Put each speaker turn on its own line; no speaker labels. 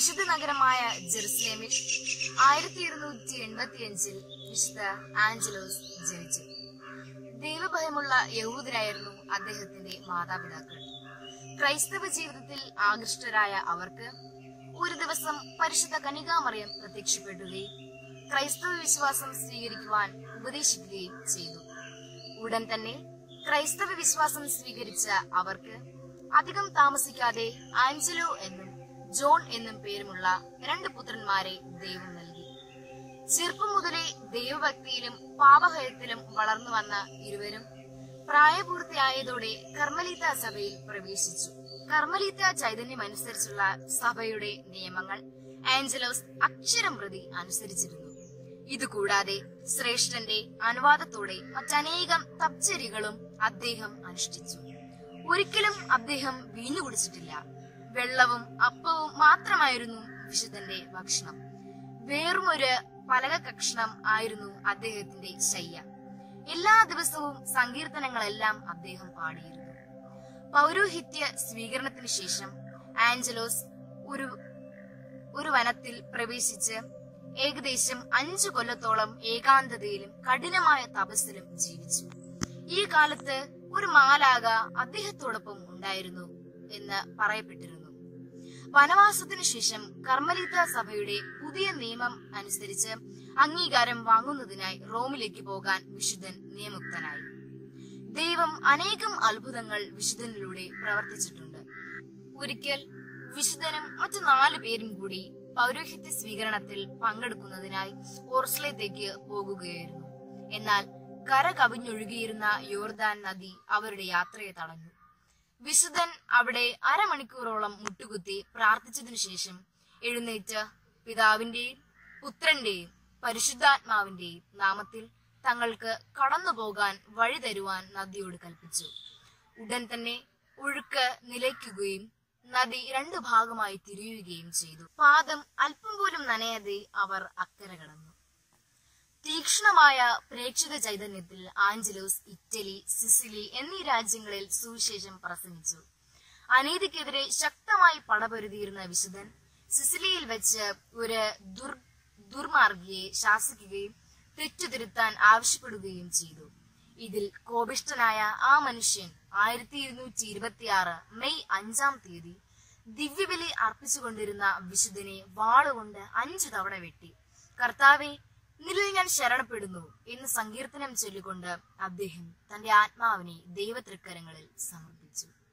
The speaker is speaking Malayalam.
വിശുദ്ധ നഗരമായ ജെറുസലേമിൽ ആയിരത്തി ഇരുന്നൂറ്റി എൺപത്തിയഞ്ചിൽ വിശുദ്ധ ആഞ്ചലോസ് ജനിച്ചു ദൈവഭയമുള്ള യഹൂദരായിരുന്നു അദ്ദേഹത്തിന്റെ മാതാപിതാക്കൾ ക്രൈസ്തവ ജീവിതത്തിൽ ആകൃഷ്ടരായ അവർക്ക് ഒരു ദിവസം പരിശുദ്ധ കനികാമറിയം പ്രത്യക്ഷപ്പെടുകയും ക്രൈസ്തവ വിശ്വാസം സ്വീകരിക്കുവാൻ ഉപദേശിക്കുകയും ചെയ്തു ഉടൻ തന്നെ ക്രൈസ്തവ വിശ്വാസം സ്വീകരിച്ച അവർക്ക് അധികം താമസിക്കാതെ ആഞ്ചലോ എന്നും ജോൺ എന്നും പേരുമുള്ള രണ്ട് പുത്രന്മാരെ ദൈവം നൽകി ചെറുപ്പം മുതലേ ദൈവഭക്തിയിലും പാപഭയത്തിലും വളർന്നു വന്ന ഇരുവരും പ്രായപൂർത്തിയായതോടെ കർമ്മലീത്ത സഭയിൽ പ്രവേശിച്ചു കർമ്മലീത്ത ചൈതന്യം അനുസരിച്ചുള്ള സഭയുടെ നിയമങ്ങൾ ആഞ്ചലോസ് അക്ഷരം പ്രതി അനുസരിച്ചിരുന്നു ഇതുകൂടാതെ ശ്രേഷ്ഠന്റെ അനുവാദത്തോടെ മറ്റനേകം തപ്ചരികളും അദ്ദേഹം അനുഷ്ഠിച്ചു ഒരിക്കലും അദ്ദേഹം വീഞ്ഞു കുടിച്ചിട്ടില്ല വെള്ളവും അപ്പവും മാത്രമായിരുന്നു വിശുദ്ധന്റെ ഭക്ഷണം വേറുമൊരു പലക കക്ഷണം ആയിരുന്നു അദ്ദേഹത്തിന്റെ ശയ്യ എല്ലാ ദിവസവും സങ്കീർത്തനങ്ങളെല്ലാം അദ്ദേഹം പാടിയിരുന്നു പൗരോഹിത്യ സ്വീകരണത്തിന് ശേഷം ആഞ്ചലോസ് ഒരു ഒരു വനത്തിൽ പ്രവേശിച്ച് ഏകദേശം അഞ്ചു കൊല്ലത്തോളം ഏകാന്തതയിലും കഠിനമായ തപസ്സിലും ജീവിച്ചു ഈ കാലത്ത് ഒരു മാലാക അദ്ദേഹത്തോടൊപ്പം ഉണ്ടായിരുന്നു എന്ന് പറയപ്പെട്ടിരുന്നു വനവാസത്തിനു ശേഷം കർമ്മലീത്ത സഭയുടെ പുതിയ നിയമം അനുസരിച്ച് അംഗീകാരം വാങ്ങുന്നതിനായി റോമിലേക്ക് പോകാൻ വിശുദ്ധൻ നിയമുക്തനായി ദൈവം അനേകം അത്ഭുതങ്ങൾ വിശുദ്ധനിലൂടെ പ്രവർത്തിച്ചിട്ടുണ്ട് ഒരിക്കൽ വിശുദ്ധനും മറ്റു നാലു പേരും കൂടി പൗരോഹിത്യ സ്വീകരണത്തിൽ പങ്കെടുക്കുന്നതിനായി ഓർസ്ലത്തേക്ക് പോകുകയായിരുന്നു എന്നാൽ കര കവിഞ്ഞൊഴുകിയിരുന്ന യോർദാൻ നദി അവരുടെ യാത്രയെ തടഞ്ഞു വിശുദ്ധൻ അവിടെ അരമണിക്കൂറോളം മുട്ടുകുത്തി പ്രാർത്ഥിച്ചതിനു ശേഷം എഴുന്നേറ്റ് പിതാവിന്റെയും പുത്രന്റെയും പരിശുദ്ധാത്മാവിന്റെയും നാമത്തിൽ തങ്ങൾക്ക് കടന്നുപോകാൻ വഴി തരുവാൻ നദിയോട് കൽപ്പിച്ചു ഉടൻ തന്നെ ഒഴുക്ക് നിലയ്ക്കുകയും നദി രണ്ടു ഭാഗമായി തിരിയുകയും ചെയ്തു പാദം അല്പം പോലും നനയാതെ അവർ അക്കരെ കടന്നു തീക്ഷ്ണമായ പ്രേക്ഷക ചൈതന്യത്തിൽ ആഞ്ചലോസ് ഇറ്റലി സിസിലി എന്നീ രാജ്യങ്ങളിൽ സുവിശേഷം പ്രസംഗിച്ചു അനീതിക്കെതിരെ ശക്തമായി പടപൊരുതിയിരുന്ന വിശുദ്ധൻ സിസിലിയിൽ വെച്ച് ഒരു ദുർ ദുർമാർഗിയെ ശാസിക്കുകയും തെറ്റുതിരുത്താൻ ആവശ്യപ്പെടുകയും ചെയ്തു ഇതിൽ കോപിഷ്ഠനായ ആ മനുഷ്യൻ ആയിരത്തി ഇരുന്നൂറ്റി ഇരുപത്തിയാറ് മെയ് അഞ്ചാം തീയതി ദിവ്യബലി അർപ്പിച്ചുകൊണ്ടിരുന്ന വിശുദ്ധനെ വാളുകൊണ്ട് അഞ്ചു തവണ വെട്ടി കർത്താവെ നിന്നിൽ ഞാൻ ശരണപ്പെടുന്നു എന്ന് സങ്കീർത്തനം ചൊല്ലിക്കൊണ്ട് അദ്ദേഹം തന്റെ ആത്മാവിനെ ദൈവതൃക്കരങ്ങളിൽ സമർപ്പിച്ചു